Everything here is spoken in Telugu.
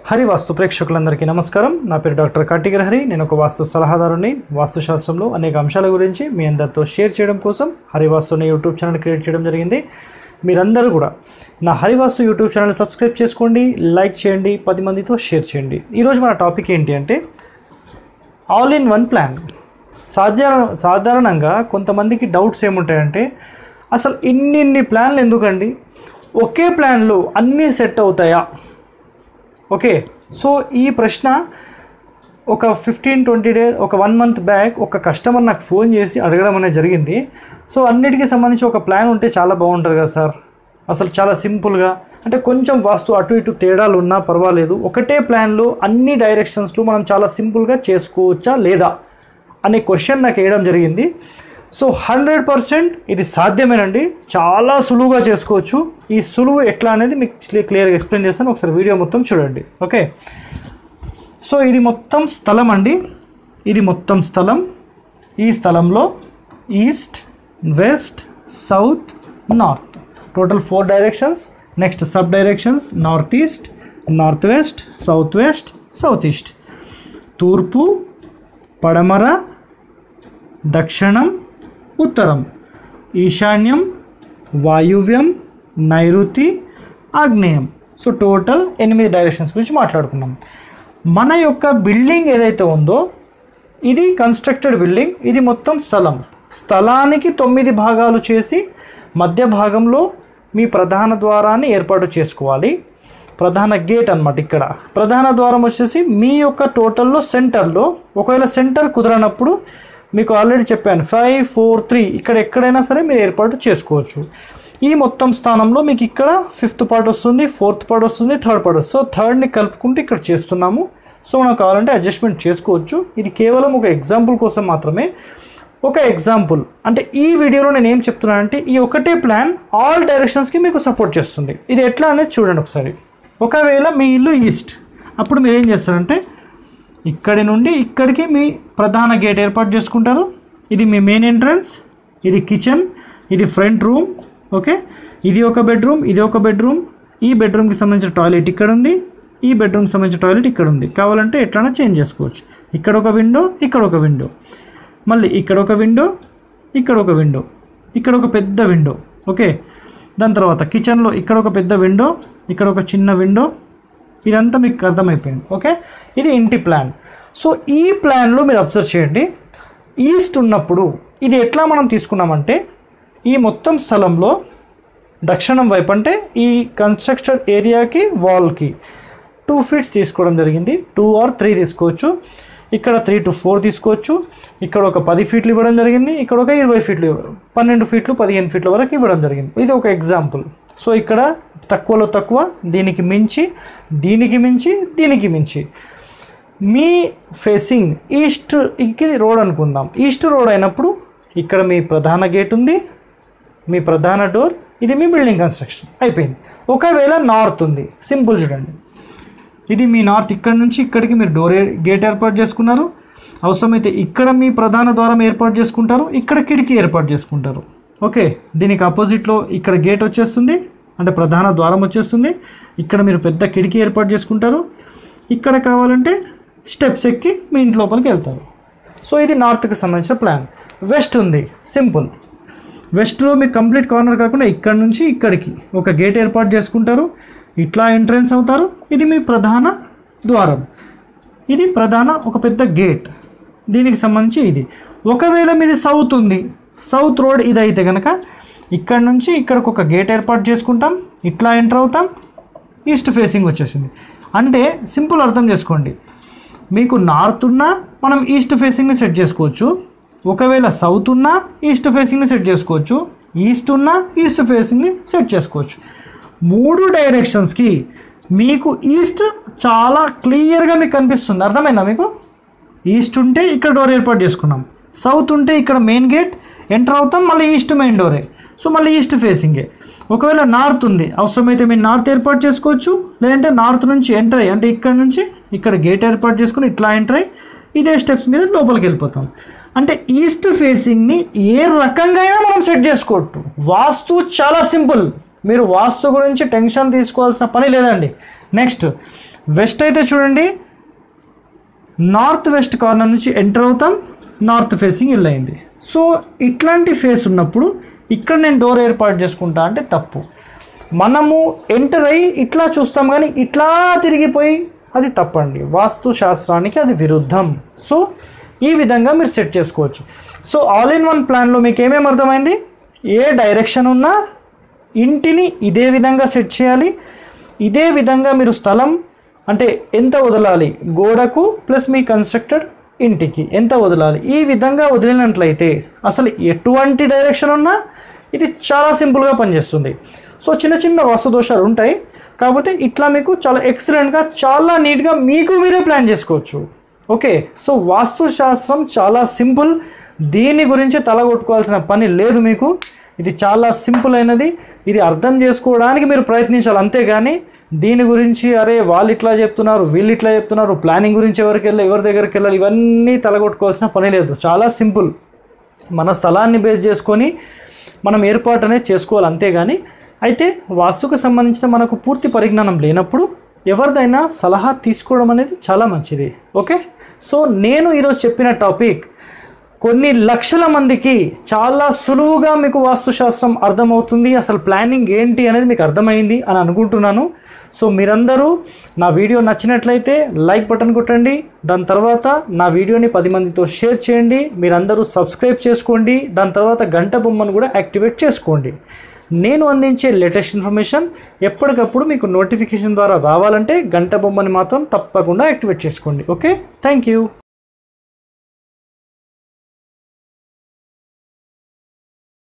హరి వాస్తు ప్రేక్షకులందరికీ నమస్కారం నా పేరు డాక్టర్ కార్తిక హరి నేను ఒక వాస్తు సలహాదారుని వాస్తుశాస్త్రంలో అనేక అంశాల గురించి మీ అందరితో షేర్ చేయడం కోసం హరివాస్తు అనే యూట్యూబ్ ఛానల్ క్రియేట్ చేయడం జరిగింది మీరందరూ కూడా నా హరివాస్తు యూట్యూబ్ ఛానల్ సబ్స్క్రైబ్ చేసుకోండి లైక్ చేయండి పది మందితో షేర్ చేయండి ఈరోజు మన టాపిక్ ఏంటి అంటే ఆల్ ఇన్ వన్ ప్లాన్ సాధారణ సాధారణంగా కొంతమందికి డౌట్స్ ఏముంటాయంటే అసలు ఇన్ని ఇన్ని ప్లాన్లు ఎందుకండి ఒకే ప్లాన్లో అన్నీ సెట్ అవుతాయా ఓకే సో ఈ ప్రశ్న ఒక ఫిఫ్టీన్ ట్వంటీ డేస్ ఒక వన్ మంత్ బ్యాక్ ఒక కస్టమర్ నాకు ఫోన్ చేసి అడగడం అనేది జరిగింది సో అన్నిటికీ సంబంధించి ఒక ప్లాన్ ఉంటే చాలా బాగుంటుంది కదా సార్ అసలు చాలా సింపుల్గా అంటే కొంచెం వాస్తు అటు ఇటు తేడాలు ఉన్నా పర్వాలేదు ఒకటే ప్లాన్లో అన్ని డైరెక్షన్స్లో మనం చాలా సింపుల్గా చేసుకోవచ్చా లేదా అనే క్వశ్చన్ నాకు వేయడం జరిగింది సో హండ్రెడ్ పర్సెంట్ ఇది సాధ్యమేనండి చాలా సులువుగా చేసుకోవచ్చు ఈ సులువు ఎట్లా అనేది మీకు క్లియర్గా ఎక్స్ప్లెయిన్ చేస్తాను ఒకసారి వీడియో మొత్తం చూడండి ఓకే సో ఇది మొత్తం స్థలం అండి ఇది మొత్తం స్థలం ఈ స్థలంలో east west south north total four directions next sub directions north east north west south west south east తూర్పు పడమర దక్షిణం ఉత్తరం ఈశాన్యం వాయువ్యం నైరుతి ఆగ్నేయం సో టోటల్ ఎనిమిది డైరెక్షన్స్ గురించి మాట్లాడుకున్నాం మన యొక్క బిల్డింగ్ ఏదైతే ఉందో ఇది కన్స్ట్రక్టెడ్ బిల్డింగ్ ఇది మొత్తం స్థలం స్థలానికి తొమ్మిది భాగాలు చేసి మధ్య భాగంలో మీ ప్రధాన ద్వారాన్ని ఏర్పాటు చేసుకోవాలి ప్రధాన గేట్ అన్నమాట ఇక్కడ ప్రధాన ద్వారం వచ్చేసి మీ యొక్క టోటల్లో సెంటర్లో ఒకవేళ సెంటర్ కుదరనప్పుడు మీకు ఆల్రెడీ చెప్పాను ఫైవ్ ఫోర్ త్రీ ఇక్కడ ఎక్కడైనా సరే మీరు ఏర్పాటు చేసుకోవచ్చు ఈ మొత్తం స్థానంలో మీకు ఇక్కడ ఫిఫ్త్ పార్ట్ వస్తుంది ఫోర్త్ పార్ట్ వస్తుంది థర్డ్ పార్ట్ వస్తుంది సో థర్డ్ని కలుపుకుంటూ ఇక్కడ చేస్తున్నాము సో మనం కావాలంటే అడ్జస్ట్మెంట్ చేసుకోవచ్చు ఇది కేవలం ఒక ఎగ్జాంపుల్ కోసం మాత్రమే ఒక ఎగ్జాంపుల్ అంటే ఈ వీడియోలో నేను ఏం చెప్తున్నానంటే ఈ ఒకటే ప్లాన్ ఆల్ డైరెక్షన్స్కి మీకు సపోర్ట్ చేస్తుంది ఇది ఎట్లా అనేది చూడండి ఒకసారి ఒకవేళ మీ ఇల్లు ఈస్ట్ అప్పుడు మీరు ఏం చేస్తారంటే ఇక్కడి నుండి ఇక్కడికి మీ ప్రధాన గేట్ ఏర్పాటు చేసుకుంటారు ఇది మీ మెయిన్ ఎంట్రన్స్ ఇది కిచెన్ ఇది ఫ్రంట్ రూమ్ ఓకే ఇది ఒక బెడ్రూమ్ ఇది ఒక బెడ్రూమ్ ఈ బెడ్రూమ్కి సంబంధించిన టాయిలెట్ ఇక్కడ ఉంది ఈ బెడ్రూమ్కి సంబంధించిన టాయిలెట్ ఇక్కడ ఉంది కావాలంటే ఎట్లైనా చేంజ్ చేసుకోవచ్చు ఇక్కడ ఒక విండో ఇక్కడ ఒక విండో మళ్ళీ ఇక్కడ ఒక విండో ఇక్కడ ఒక విండో ఇక్కడ ఒక పెద్ద విండో ఓకే దాని తర్వాత కిచెన్లో ఇక్కడ ఒక పెద్ద విండో ఇక్కడ ఒక చిన్న విండో ఇదంతా మీకు అర్థమైపోయింది ఓకే ఇది ఇంటి ప్లాన్ సో ఈ ప్లాన్లో మీరు అబ్జర్వ్ చేయండి ఈస్ట్ ఉన్నప్పుడు ఇది ఎట్లా మనం తీసుకున్నామంటే ఈ మొత్తం స్థలంలో దక్షిణం వైపు అంటే ఈ కన్స్ట్రక్టెడ్ ఏరియాకి వాల్కి టూ ఫీట్స్ తీసుకోవడం జరిగింది టూ ఆర్ త్రీ తీసుకోవచ్చు ఇక్కడ త్రీ టు ఫోర్ తీసుకోవచ్చు ఇక్కడ ఒక పది ఫీట్లు ఇవ్వడం జరిగింది ఇక్కడ ఒక ఇరవై ఫీట్లు ఇవ్వ- పన్నెండు ఫీట్లు పదిహేను ఫీట్ల వరకు ఇవ్వడం జరిగింది ఇది ఒక ఎగ్జాంపుల్ సో ఇక్కడ తక్కువలో తక్కువ దీనికి మించి దీనికి మించి దీనికి మించి మీ ఫేసింగ్ ఈస్ట్ ఇది రోడ్ అనుకుందాం ఈస్ట్ రోడ్ అయినప్పుడు ఇక్కడ మీ ప్రధాన గేట్ ఉంది మీ ప్రధాన డోర్ ఇది మీ బిల్డింగ్ కన్స్ట్రక్షన్ అయిపోయింది ఒకవేళ నార్త్ ఉంది సింపుల్ చూడండి ఇది మీ నార్త్ ఇక్కడ నుంచి ఇక్కడికి మీరు డోర్ ఏ- గేట్ ఏర్పాటు చేసుకున్నారు అవసరమైతే ఇక్కడ మీ ప్రధాన ద్వారం ఏర్పాటు చేసుకుంటారు ఇక్కడ కిటికీ ఏర్పాటు చేసుకుంటారు ఓకే దీనికి ఆపోజిట్లో ఇక్కడ గేట్ వచ్చేస్తుంది అంటే ప్రధాన ద్వారం వచ్చేస్తుంది ఇక్కడ మీరు పెద్ద కిటికీ ఏర్పాటు చేసుకుంటారు ఇక్కడ కావాలంటే స్టెప్స్ ఎక్కి మీ ఇంటి లోపలికి వెళ్తారు సో ఇది నార్త్కి సంబంధించిన ప్లాన్ వెస్ట్ ఉంది సింపుల్ వెస్ట్లో మీకు కంప్లీట్ కార్నర్ కాకుండా ఇక్కడ నుంచి ఇక్కడికి ఒక గేట్ ఏర్పాటు చేసుకుంటారు ఇట్లా ఎంట్రన్స్ అవుతారు ఇది మీ ప్రధాన ద్వారం ఇది ప్రధాన ఒక పెద్ద గేట్ దీనికి సంబంధించి ఇది ఒకవేళ మీది సౌత్ ఉంది సౌత్ రోడ్ ఇది అయితే కనుక ఇక్కడ నుంచి ఇక్కడికి ఒక గేట్ ఏర్పాటు చేసుకుంటాం ఇట్లా ఎంటర్ అవుతాం ఈస్ట్ ఫేసింగ్ వచ్చేసింది అంటే సింపుల్ అర్థం చేసుకోండి మీకు నార్త్ ఉన్నా మనం ఈస్ట్ ఫేసింగ్ని సెట్ చేసుకోవచ్చు ఒకవేళ సౌత్ ఉన్నా ఈస్ట్ ఫేసింగ్ని సెట్ చేసుకోవచ్చు ఈస్ట్ ఉన్నా ఈస్ట్ ఫేసింగ్ని సెట్ చేసుకోవచ్చు మూడు డైరెక్షన్స్కి మీకు ఈస్ట్ చాలా క్లియర్గా మీకు కనిపిస్తుంది అర్థమైందా మీకు ఈస్ట్ ఉంటే ఇక్కడ డోర్ ఏర్పాటు చేసుకున్నాం సౌత్ ఉంటే ఇక్కడ మెయిన్ గేట్ ఎంటర్ అవుతాం మళ్ళీ ఈస్ట్ మెయిన్ డోరే సో మళ్ళీ ఈస్ట్ ఫేసింగే ఒకవేళ నార్త్ ఉంది అవసరమైతే మీరు నార్త్ ఏర్పాటు చేసుకోవచ్చు లేదంటే నార్త్ నుంచి ఎంటర్ అయ్యి అంటే ఇక్కడ నుంచి ఇక్కడ గేట్ ఏర్పాటు చేసుకుని ఇట్లా ఎంటర్ అయ్యి ఇదే స్టెప్స్ మీద లోపలికి వెళ్ళిపోతాం అంటే ఈస్ట్ ఫేసింగ్ని ఏ రకంగా అయినా మనం సెట్ చేసుకోవచ్చు వాస్తు చాలా సింపుల్ మీరు వాస్తు గురించి టెన్షన్ తీసుకోవాల్సిన పని లేదండి నెక్స్ట్ వెస్ట్ అయితే చూడండి నార్త్ వెస్ట్ కార్నర్ నుంచి ఎంటర్ అవుతాం నార్త్ ఫేసింగ్ ఇల్లు అయింది సో ఇట్లాంటి ఫేస్ ఉన్నప్పుడు ఇక్కడ నేను డోర్ ఏర్పాటు చేసుకుంటా అంటే తప్పు మనము ఎంటర్ అయ్యి ఇట్లా చూస్తాం కానీ ఇట్లా తిరిగిపోయి అది తప్పండి వాస్తు శాస్త్రానికి అది విరుద్ధం సో ఈ విధంగా మీరు సెట్ చేసుకోవచ్చు సో ఆల్ ఇన్ వన్ ప్లాన్లో మీకు ఏమేమి అర్థమైంది ఏ డైరెక్షన్ ఉన్నా ఇంటిని ఇదే విధంగా సెట్ చేయాలి ఇదే విధంగా మీరు స్థలం అంటే ఎంత వదలాలి గోడకు ప్లస్ మీ కన్స్ట్రక్టెడ్ ఇంటికి ఎంత వదలాలి ఈ విధంగా వదిలినట్లయితే అసలు ఎటువంటి డైరెక్షన్ ఉన్నా ఇది చాలా సింపుల్గా పనిచేస్తుంది సో చిన్న చిన్న వాస్తు దోషాలు ఉంటాయి కాకపోతే ఇట్లా మీకు చాలా ఎక్సలెంట్గా చాలా నీట్గా మీకు మీరే ప్లాన్ చేసుకోవచ్చు ఓకే సో వాస్తు శాస్త్రం చాలా సింపుల్ దీని గురించి తలగొట్టుకోవాల్సిన పని లేదు మీకు ఇది చాలా సింపుల్ అయినది ఇది అర్థం చేసుకోవడానికి మీరు ప్రయత్నించాలి అంతేగాని దీని గురించి అరే వాళ్ళు ఇట్లా చెప్తున్నారు వీళ్ళు ఇట్లా చెప్తున్నారు ప్లానింగ్ గురించి ఎవరికి వెళ్ళాలి ఎవరి దగ్గరికి వెళ్ళాలి ఇవన్నీ తలగొట్టుకోవాల్సిన పని లేదు చాలా సింపుల్ మన స్థలాన్ని బేస్ చేసుకొని మనం ఏర్పాటు అనేది చేసుకోవాలి అంతేగాని అయితే వాస్తుకు సంబంధించిన మనకు పూర్తి పరిజ్ఞానం లేనప్పుడు ఎవరిదైనా సలహా తీసుకోవడం అనేది చాలా మంచిది ఓకే సో నేను ఈరోజు చెప్పిన టాపిక్ కొన్ని లక్షల మందికి చాలా సులువుగా మీకు వాస్తుశాస్త్రం అర్థమవుతుంది అసలు ప్లానింగ్ ఏంటి అనేది మీకు అర్థమైంది అని అనుకుంటున్నాను సో మీరందరూ నా వీడియో నచ్చినట్లయితే లైక్ బటన్ కొట్టండి దాని తర్వాత నా వీడియోని పది మందితో షేర్ చేయండి మీరందరూ సబ్స్క్రైబ్ చేసుకోండి దాని తర్వాత గంట బొమ్మను కూడా యాక్టివేట్ చేసుకోండి నేను అందించే లేటెస్ట్ ఇన్ఫర్మేషన్ ఎప్పటికప్పుడు మీకు నోటిఫికేషన్ ద్వారా రావాలంటే గంట బొమ్మని మాత్రం తప్పకుండా యాక్టివేట్ చేసుకోండి ఓకే థ్యాంక్ యూ